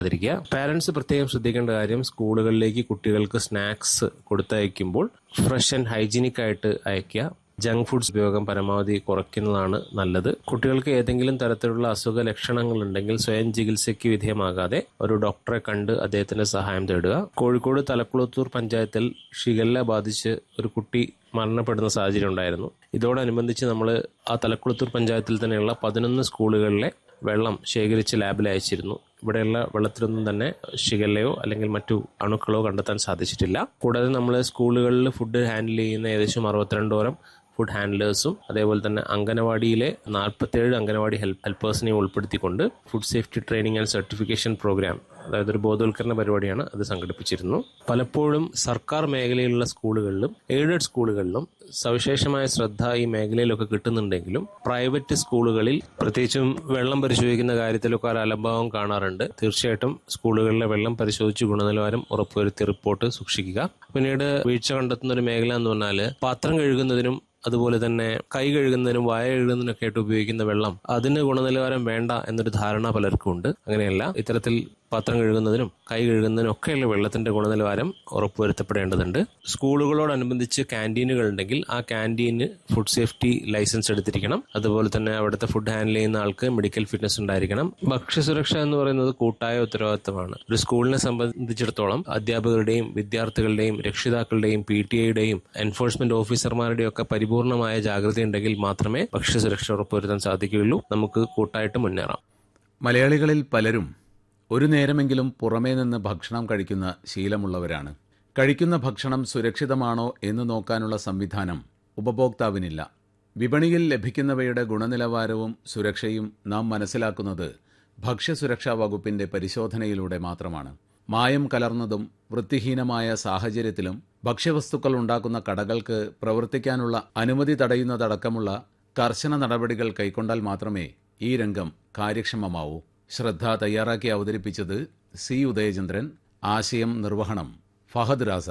ിരിക്കുക parents പ്രത്യേകം ശ്രദ്ധിക്കേണ്ട കാര്യം സ്കൂളുകളിലേക്ക് കുട്ടികൾക്ക് സ്നാക്സ് കൊടുത്തയക്കുമ്പോൾ ഫ്രഷ് ആൻഡ് ഹൈജീനിക് ആയിട്ട് അയക്കുക ജങ്ക് ഫുഡ്സ് ഉപയോഗം പരമാവധി കുറയ്ക്കുന്നതാണ് നല്ലത് കുട്ടികൾക്ക് ഏതെങ്കിലും തരത്തിലുള്ള അസുഖ ലക്ഷണങ്ങൾ ഉണ്ടെങ്കിൽ സ്വയം ചികിത്സയ്ക്ക് വിധേയമാകാതെ ഒരു ഡോക്ടറെ കണ്ട് അദ്ദേഹത്തിന്റെ സഹായം തേടുക കോഴിക്കോട് തലക്കുളത്തൂർ പഞ്ചായത്തിൽ ഷിഗല്ല ബാധിച്ച് ഒരു കുട്ടി മരണപ്പെടുന്ന സാഹചര്യം ഉണ്ടായിരുന്നു ഇതോടനുബന്ധിച്ച് നമ്മൾ ആ തലക്കുളത്തൂർ പഞ്ചായത്തിൽ തന്നെയുള്ള പതിനൊന്ന് സ്കൂളുകളിലെ വെള്ളം ശേഖരിച്ച് ലാബിൽ അയച്ചിരുന്നു ഇവിടെയുള്ള വെള്ളത്തിലൊന്നും തന്നെ ഷിഗല്ലയോ അല്ലെങ്കിൽ മറ്റു അണുക്കളോ കണ്ടെത്താൻ സാധിച്ചിട്ടില്ല കൂടാതെ നമ്മൾ സ്കൂളുകളിൽ ഫുഡ് ഹാൻഡിൽ ചെയ്യുന്ന ഏകദേശം അറുപത്തിരണ്ടോരം ഫുഡ് ഹാൻഡ്ലേഴ്സും അതേപോലെ തന്നെ അംഗനവാടിയിലെ നാൽപ്പത്തേഴ് അംഗനവാടി ഹെൽപ്പ് ഹെൽപ്പേഴ്സിനെയും ഉൾപ്പെടുത്തിക്കൊണ്ട് food safety training and certification programme അതായത് ഒരു ബോധവൽക്കരണ പരിപാടിയാണ് അത് സംഘടിപ്പിച്ചിരുന്നു പലപ്പോഴും സർക്കാർ മേഖലയിലുള്ള സ്കൂളുകളിലും എയ്ഡഡ് സ്കൂളുകളിലും സവിശേഷമായ ശ്രദ്ധ ഈ മേഖലയിലൊക്കെ കിട്ടുന്നുണ്ടെങ്കിലും പ്രൈവറ്റ് സ്കൂളുകളിൽ പ്രത്യേകിച്ചും വെള്ളം പരിശോധിക്കുന്ന കാര്യത്തിലൊക്കെ ഒരു അലംഭാവം കാണാറുണ്ട് തീർച്ചയായിട്ടും സ്കൂളുകളിലെ വെള്ളം പരിശോധിച്ച് ഗുണനിലവാരം ഉറപ്പുവരുത്തി റിപ്പോർട്ട് സൂക്ഷിക്കുക പിന്നീട് വീഴ്ച കണ്ടെത്തുന്ന ഒരു മേഖല എന്ന് പറഞ്ഞാൽ പാത്രം കഴുകുന്നതിനും അതുപോലെ തന്നെ കൈ കഴുകുന്നതിനും വായ കഴുകുന്നതിനൊക്കെ ആയിട്ട് ഉപയോഗിക്കുന്ന വെള്ളം അതിന് ഗുണനിലവാരം വേണ്ട എന്നൊരു ധാരണ പലർക്കും ഉണ്ട് അങ്ങനെയല്ല ഇത്തരത്തിൽ പാത്രം കഴുകുന്നതിനും കൈ കഴുകുന്നതിനും ഒക്കെയുള്ള വെള്ളത്തിന്റെ ഗുണനിലവാരം ഉറപ്പുവരുത്തപ്പെടേണ്ടതുണ്ട് സ്കൂളുകളോടനുബന്ധിച്ച് ക്യാൻറ്റീനുകൾ ഉണ്ടെങ്കിൽ ആ ക്യാൻറ്റീന് ഫുഡ് സേഫ്റ്റി ലൈസൻസ് എടുത്തിരിക്കണം അതുപോലെ തന്നെ അവിടുത്തെ ഫുഡ് ഹാൻഡിൽ ചെയ്യുന്ന ആൾക്ക് മെഡിക്കൽ ഫിറ്റ്നസ് ഉണ്ടായിരിക്കണം ഭക്ഷ്യസുരക്ഷ എന്ന് പറയുന്നത് കൂട്ടായ ഉത്തരവാദിത്തമാണ് ഒരു സ്കൂളിനെ സംബന്ധിച്ചിടത്തോളം അധ്യാപകരുടെയും വിദ്യാർത്ഥികളുടെയും രക്ഷിതാക്കളുടെയും പി ടി ഐയുടെയും എൻഫോഴ്സ്മെന്റ് ഓഫീസർമാരുടെയും ഒക്കെ പരിപൂർണമായ ജാഗ്രത ഉണ്ടെങ്കിൽ മാത്രമേ ഭക്ഷ്യസുരക്ഷ ഉറപ്പുവരുത്താൻ സാധിക്കുകയുള്ളൂ നമുക്ക് കൂട്ടായിട്ട് മുന്നേറാം മലയാളികളിൽ പലരും ഒരു നേരമെങ്കിലും പുറമേ നിന്ന് ഭക്ഷണം കഴിക്കുന്ന ശീലമുള്ളവരാണ് കഴിക്കുന്ന ഭക്ഷണം സുരക്ഷിതമാണോ എന്ന് നോക്കാനുള്ള സംവിധാനം ഉപഭോക്താവിനില്ല വിപണിയിൽ ലഭിക്കുന്നവയുടെ ഗുണനിലവാരവും സുരക്ഷയും നാം മനസ്സിലാക്കുന്നത് ഭക്ഷ്യസുരക്ഷാ വകുപ്പിന്റെ പരിശോധനയിലൂടെ മാത്രമാണ് മായം കലർന്നതും വൃത്തിഹീനമായ സാഹചര്യത്തിലും ഭക്ഷ്യവസ്തുക്കൾ ഉണ്ടാക്കുന്ന കടകൾക്ക് പ്രവർത്തിക്കാനുള്ള അനുമതി തടയുന്നതടക്കമുള്ള കർശന നടപടികൾ കൈക്കൊണ്ടാൽ മാത്രമേ ഈ രംഗം കാര്യക്ഷമമാവൂ ശ്രദ്ധ തയ്യാറാക്കി അവതരിപ്പിച്ചത് സി ഉദയചന്ദ്രൻ ആശയം നിർവഹണം ഫഹദ് രാസ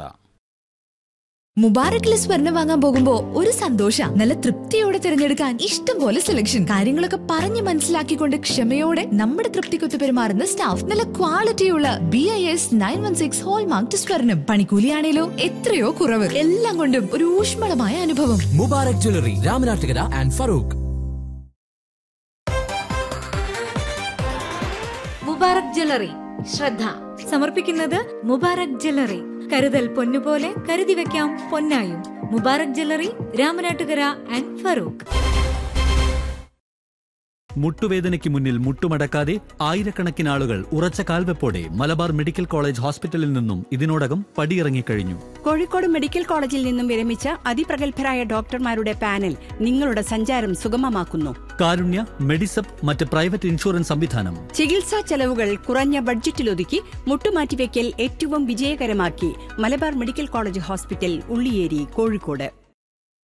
മുബാറക്കിലെ സ്വർണം വാങ്ങാൻ പോകുമ്പോ ഒരു സന്തോഷ നല്ല തൃപ്തിയോടെ തിരഞ്ഞെടുക്കാൻ ഇഷ്ടം പോലെ സെലക്ഷൻ കാര്യങ്ങളൊക്കെ പറഞ്ഞു മനസ്സിലാക്കിക്കൊണ്ട് ക്ഷമയോടെ നമ്മുടെ തൃപ്തിക്കൊത്ത് പെരുമാറുന്ന സ്റ്റാഫ് നല്ല ക്വാളിറ്റിയുള്ള B I S nine one six hallmark സ്വർണം പണിക്കൂലിയാണേലോ എത്രയോ കുറവ് എല്ലാം കൊണ്ടും ഒരു ഊഷ്മളമായ അനുഭവം Mubarak jewellery Ramanattukara and Farook Mubarak jewellery ശ്രദ്ധ സമർപ്പിക്കുന്നത് മുബാറക് ജ്വല്ലറി കരുതൽ പൊന്നുപോലെ കരുതി വെക്കാം പൊന്നായും മുബാറക് ജ്വല്ലറി രാമനാട്ടുകര ആൻഡ് ഫറൂഖ് മുട്ടുവേദനയ്ക്ക് മുന്നിൽ മുട്ടുമടക്കാതെ ആയിരക്കണക്കിന് ആളുകൾ ഉറച്ച കാൽവെപ്പോടെ മലബാർ മെഡിക്കൽ കോളേജ് ഹോസ്പിറ്റലിൽ നിന്നും ഇതിനോടകം പടിയിറങ്ങിക്കഴിഞ്ഞു കോഴിക്കോട് മെഡിക്കൽ കോളേജിൽ നിന്നും വിരമിച്ച അതിപ്രഗത്ഭരായ ഡോക്ടർമാരുടെ പാനൽ നിങ്ങളുടെ സഞ്ചാരം സുഗമമാക്കുന്നു കാരുണ്യ മെഡിസപ്പ് മറ്റ് പ്രൈവറ്റ് ഇൻഷുറൻസ് സംവിധാനം ചികിത്സാ ചെലവുകൾ കുറഞ്ഞ ബഡ്ജറ്റിലൊതുക്കി മുട്ടുമാറ്റിവെക്കൽ ഏറ്റവും വിജയകരമാക്കി Malabar medical college hospital Ulliyeri Kozhikode